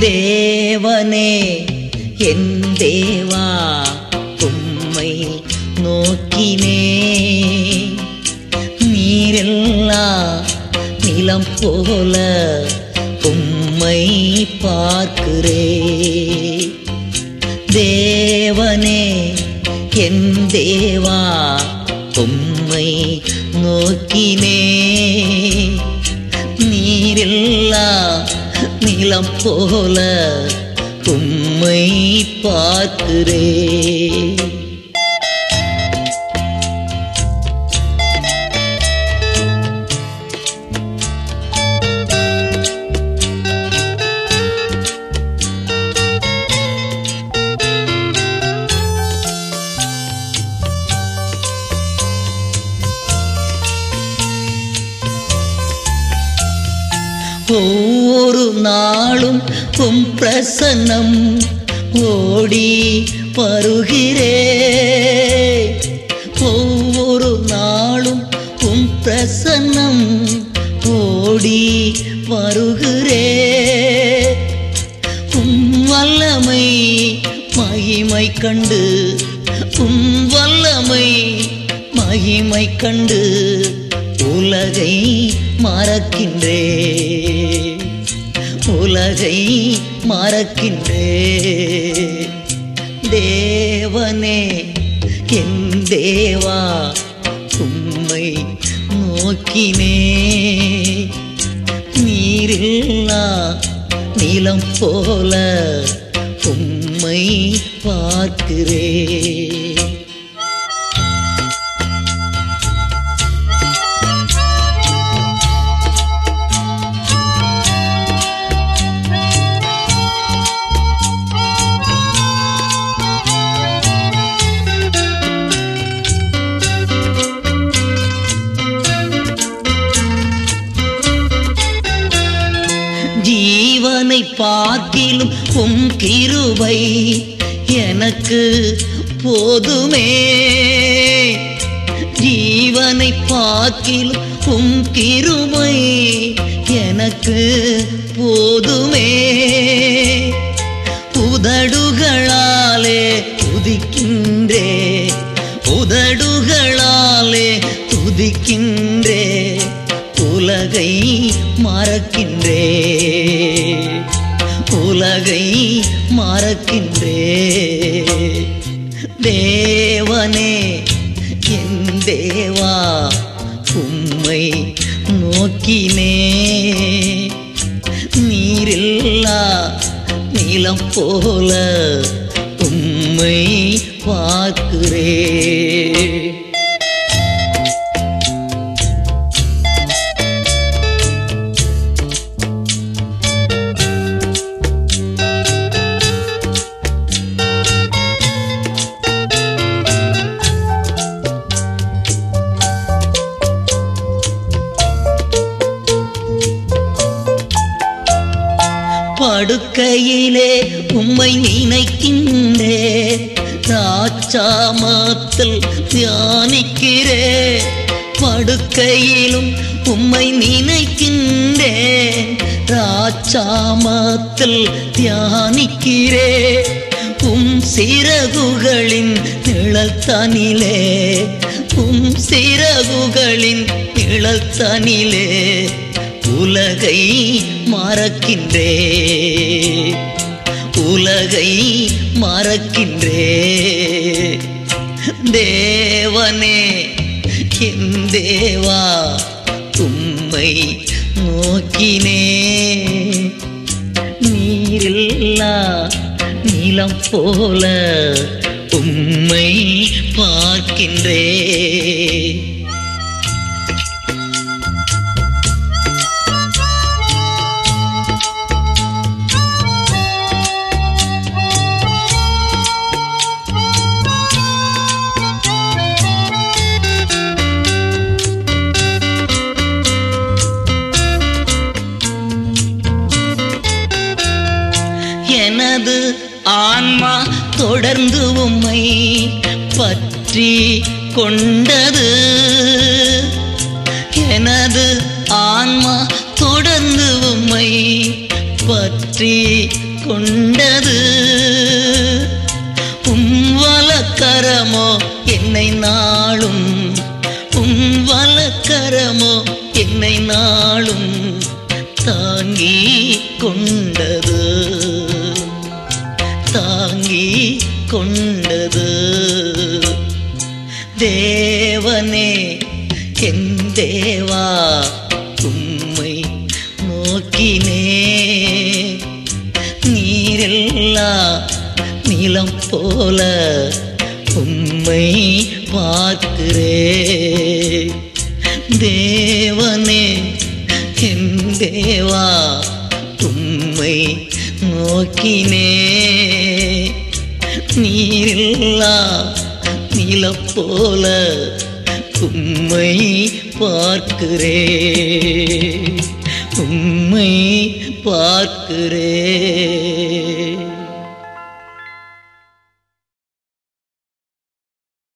தேவனே என் தேவா உம்மை நோக்கினே நீரெல்லா நிலம் போல உம்மை பார்க்கிறே தேவனே என் தேவா உம்மை நோக்கினே நீரில்லா நிலம் போல உம்மை பார்க்கிறே ஒவ்வொரு நாளும் உம் பிரசன்னம் ஓடி வருகிறே ஒவ்வொரு நாளும் உம் பிரசன்னம் ஓடி வருகிறே உம் வல்லமை மகிமை கண்டு உம் வல்லமை மகிமை கண்டு உலகை மறக்கின்றே உலகை மறக்கின்றே தேவனே என் தேவா உம்மை நோக்கினே நீரில்லா நீலம் போல உம்மை பார்க்கிறே ஜீவனை பார்க்கிலும் உம் கிருபை எனக்கு போதுமே ஜீவனை பார்க்கிலும் உம் கிருபை எனக்கு போதுமே உதடுகளாலே துதிக்கின்றே உதடுகளாலே துதிக்கின்றே உலகை மறக்கின்றே உலகை மறக்கின்றே தேவனே என் தேவா உம்மை நோக்கினே நீரில்லா நீலம் போல உம்மை பார்க்கிறே படுக்கையிலே உம்மை நினைக்கின்றே ராச்சாமத்தில் தியானிக்கிறே படுக்கையிலும் உம்மை நினைக்கின்றே ராச்சாமத்தில் தியானிக்கிறே உம் சிறகுகளின் நிழல் தனிலே உம் சிறகுகளின் நிழல் தனிலே உலகை மறக்கின்றே உலகை மறக்கின்றே தேவனே என் தேவா உம்மை நோக்கினே நீரில்லா நீலம் போல உம்மை பார்க்கின்றே எனது ஆன்மா தொடர்ந்து உம்மை பற்றி கொண்டது எனது ஆன்மா தொடர்ந்து உம்மை பற்றி கொண்டது உம் வலக்கரமோ என்னை நாளும் உம் வலக்கரமோ என்னை நாளும் தாங்கி கொண்டது தாங்கி கொண்டது தேவனே என் தேவா உம்மை நோக்கினே நீரில்லா நிலம் போல உம்மை பார்க்கிறே தேவனே என் தேவா உம்மை நோக்கினே நீரில்லா நிலம் போல உம்மை பார்க்கிறே உம்மை பார்க்கிறே